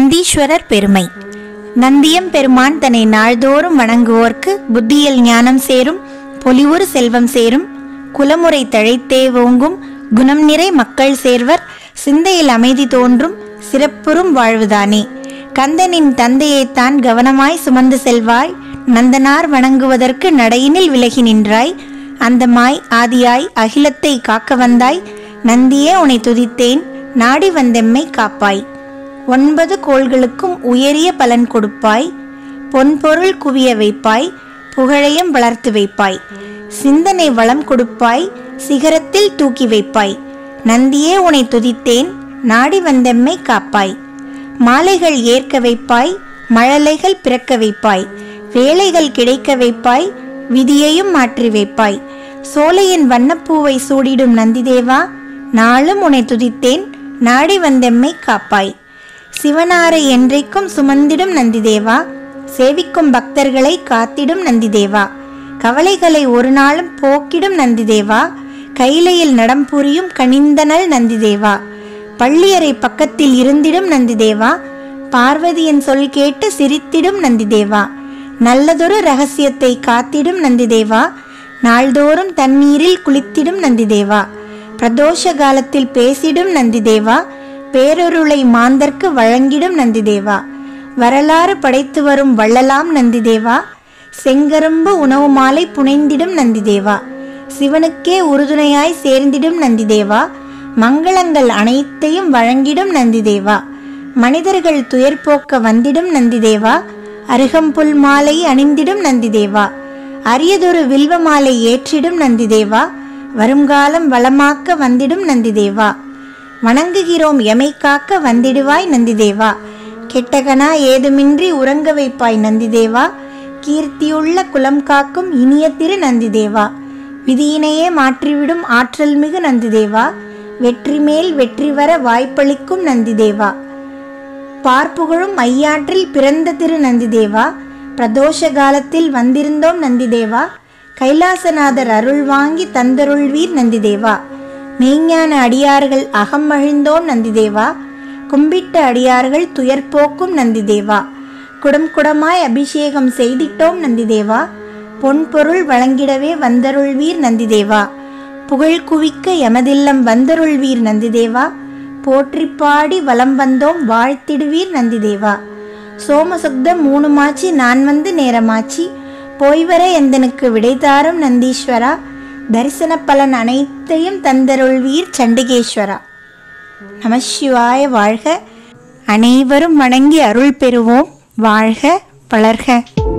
நந்தீஸ்வரர் பெருமை நந்தியம் பெருமான் தன்னை நாள்தோறும் வணங்குவோர்க்கு புத்தியில் ஞானம் சேரும் பொலிவுறு செல்வம் சேரும் குலமுறை தழைத்தே ஓங்கும் குணம் நிறை மக்கள் சேர்வர் சிந்தையில் அமைதி தோன்றும் சிறப்புறும் வாழ்வுதானே கந்தனின் தந்தையைத்தான் கவனமாய் சுமந்து செல்வாய் நந்தனார் வணங்குவதற்கு நடையினில் விலகி நின்றாய் அந்தமாய் ஆதியாய் அகிலத்தை காக்க வந்தாய் நந்தியே உனை துதித்தேன் நாடி வந்தெம்மை காப்பாய் ஒன்பது கோள்களுக்கும் உயரிய பலன் கொடுப்பாய் பொன்பொருள் குவிய வைப்பாய் புகழையும் வளர்த்து வைப்பாய் சிந்தனை வளம் கொடுப்பாய் சிகரத்தில் தூக்கி வைப்பாய் நந்தியே உனை துதித்தேன் நாடி வந்தெம்மை காப்பாய் மாலைகள் ஏற்க வைப்பாய் மழலைகள் பிறக்க வைப்பாய் வேலைகள் கிடைக்க வைப்பாய் விதியையும் மாற்றி வைப்பாய் சோலையின் வண்ணப்பூவை சூடிடும் நந்திதேவா நாளும் உனை துதித்தேன் நாடி வந்தெம்மை காப்பாய் சிவனாரை என்றைக்கும் சுமந்திடும் நந்திதேவா சேவிக்கும் பக்தர்களை காத்திடும் நந்திதேவா கவலைகளை ஒரு நாளும் போக்கிடும் நந்திதேவா கைலையில் நடம் புரியும் கனிந்தனல் நந்திதேவா பள்ளியறை பக்கத்தில் இருந்திடும் நந்திதேவா பார்வதியின் சொல் கேட்டு சிரித்திடும் நந்திதேவா நல்லதொரு ரகசியத்தை காத்திடும் நந்திதேவா நாள்தோறும் தண்ணீரில் குளித்திடும் நந்திதேவா பிரதோஷ காலத்தில் பேசிடும் நந்திதேவா பேரொருளை மாந்தர்க்கு வழங்கிடும் நந்திதேவா வரலாறு படைத்து வரும் வள்ளலாம் நந்திதேவா செங்கரும்பு உணவு மாலை புனைந்திடும் நந்திதேவா சிவனுக்கே உறுதுணையாய் சேர்ந்திடும் நந்திதேவா மங்களங்கள் அனைத்தையும் வழங்கிடும் நந்திதேவா மனிதர்கள் துயர் போக்க வந்திடும் நந்திதேவா அருகம்புல் மாலை அணிந்திடும் நந்திதேவா அரியதொரு வில்வ மாலை ஏற்றிடும் நந்திதேவா வருங்காலம் வளமாக்க வந்திடும் நந்திதேவா வணங்குகிறோம் எமை காக்க வந்திடுவாய் நந்திதேவா கெட்டகனா ஏதுமின்றி உறங்க வைப்பாய் நந்திதேவா கீர்த்தியுள்ள குலம் காக்கும் இனிய திரு நந்திதேவா விதியினையே மாற்றிவிடும் ஆற்றல் மிகு நந்திதேவா வெற்றி மேல் வெற்றி வர வாய்ப்பளிக்கும் நந்திதேவா பார்ப்புகழும் ஐயாற்றில் பிறந்த திரு நந்திதேவா பிரதோஷ காலத்தில் வந்திருந்தோம் நந்திதேவா கைலாசநாதர் அருள் வாங்கி தந்தருள்வீர் நந்திதேவா மெய்ஞான அடியார்கள் அகம் மகிழ்ந்தோம் நந்திதேவா கும்பிட்ட அடியார்கள் துயர் போக்கும் நந்திதேவா குடம் குடமாய் அபிஷேகம் செய்திட்டோம் நந்திதேவா பொன் பொருள் வழங்கிடவே வந்தருள்வீர் நந்திதேவா புகழ் குவிக்க எமதில்லம் வந்தருள்வீர் நந்திதேவா போற்றி பாடி வலம் வந்தோம் வாழ்த்திடுவீர் நந்திதேவா சோமசுக்தம் மூணுமாச்சி நான் வந்து நேரமாச்சி போய் வர எந்தனுக்கு விடை தாரும் நந்தீஸ்வரா தரிசன பலன் அனைத்தையும் தந்தருள்வீர் சண்டிகேஸ்வரா நமசிவாய வாழ்க அனைவரும் வணங்கி அருள் பெறுவோம் வாழ்க வளர்க